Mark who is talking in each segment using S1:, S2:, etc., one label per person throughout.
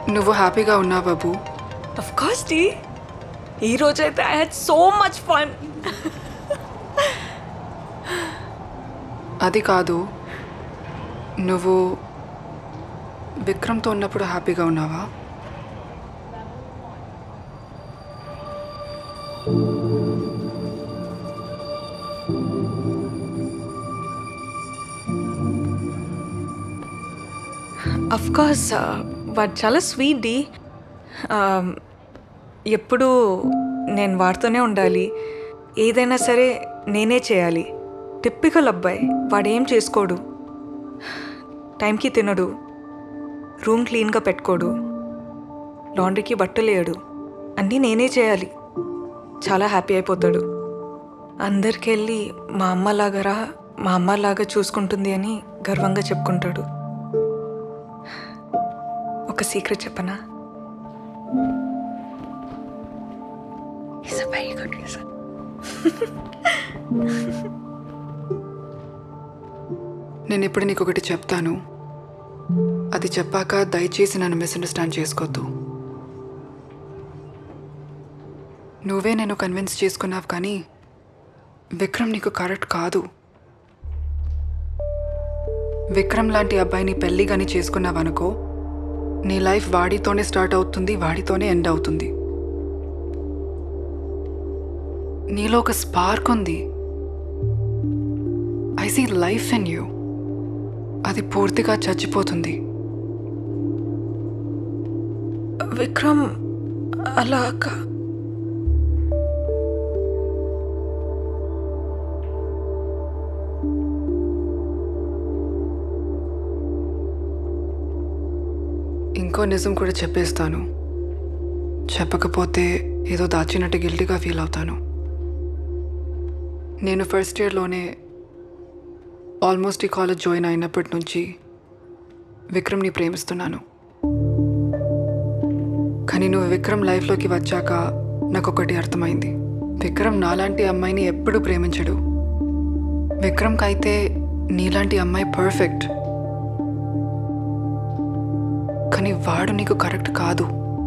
S1: నువ్వు హ్యాపీగా ఉన్నావు బాబు
S2: అఫ్ కోర్స్ డి ఈ రోజైతే I had so much fun
S1: అది కాదు నువ్వు విక్రమ్తో ఉన్నప్పుడు హ్యాపీగా ఉన్నావా
S2: అఫ్ కోర్స్ వాడు చాలా స్వీట్ డి ఎప్పుడు నేను వాడితోనే ఉండాలి ఏదైనా సరే నేనే చేయాలి టిప్పికల్ అబ్బాయి వాడేం చేసుకోడు టైంకి తినడు రూమ్ క్లీన్గా పెట్టుకోడు లాండ్రీకి బట్టలు వేయడు అన్నీ నేనే చేయాలి చాలా హ్యాపీ అయిపోతాడు అందరికి వెళ్ళి మా అమ్మలాగా రా మా అమ్మలాగా చూసుకుంటుంది అని గర్వంగా చెప్పుకుంటాడు ఒక సీక్రెట్ చెప్పనా is a very good reason
S1: నేను ఇప్పుడు నీకు ఒకటి చెప్తాను అది చెప్పాక దయచేసి నన్ను మిస్అండర్స్టాండ్ చేసుకోవద్దు నువ్వే నేను కన్విన్స్ చేసుకున్నావు కానీ విక్రమ్ నీకు కరెక్ట్ కాదు విక్రమ్ లాంటి అబ్బాయిని పెళ్లి కానీ చేసుకున్నావనుకో నీ లైఫ్ వాడితోనే స్టార్ట్ అవుతుంది వాడితోనే ఎండ్ అవుతుంది నీలో ఒక స్పార్క్ ఉంది I see life in you అది పూర్తిగా చచ్చిపోతుంది
S2: విక్రమ్ అలా కా-
S1: ఇంకో నిజం కూడా చెప్పేస్తాను చెప్పకపోతే ఏదో దాచినట్టు గిల్టీగా ఫీల్ అవుతాను నేను ఫస్ట్ ఇయర్లోనే ఆల్మోస్ట్ ఈ కాలేజ్ జాయిన్ అయినప్పటి నుంచి విక్రమ్ని ప్రేమిస్తున్నాను కానీ నువ్వు విక్రమ్ లైఫ్లోకి వచ్చాక నాకు ఒకటి అర్థమైంది విక్రమ్ నాలాంటి అమ్మాయిని ఎప్పుడు ప్రేమించడు విక్రమ్కి అయితే నీలాంటి అమ్మాయి పర్ఫెక్ట్ కానీ వాడు నీకు కరెక్ట్ కాదు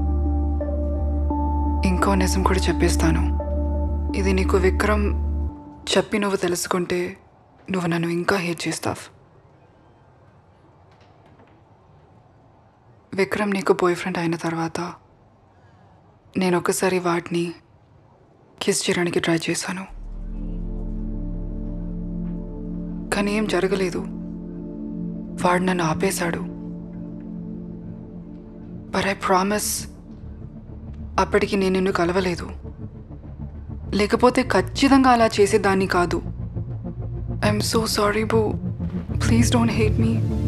S1: ఇంకో నిజం కూడా చెప్పేస్తాను ఇది నీకు విక్రమ్ చెప్పి నువ్వు తెలుసుకుంటే నువ్వు నన్ను ఇంకా హేట్ చేస్తావు విక్రమ్ నీకు బాయ్ ఫ్రెండ్ అయిన తర్వాత నేను ఒకసారి వాడిని కిస్ చేయడానికి ట్రై చేశాను కానీ ఏం జరగలేదు వాడు నన్ను ఆపేశాడు బట్ ఐ ప్రామిస్ అప్పటికి నేను నిన్ను కలవలేదు లేకపోతే ఖచ్చితంగా అలా చేసేదాన్ని కాదు I'm so sorry boo please don't hate me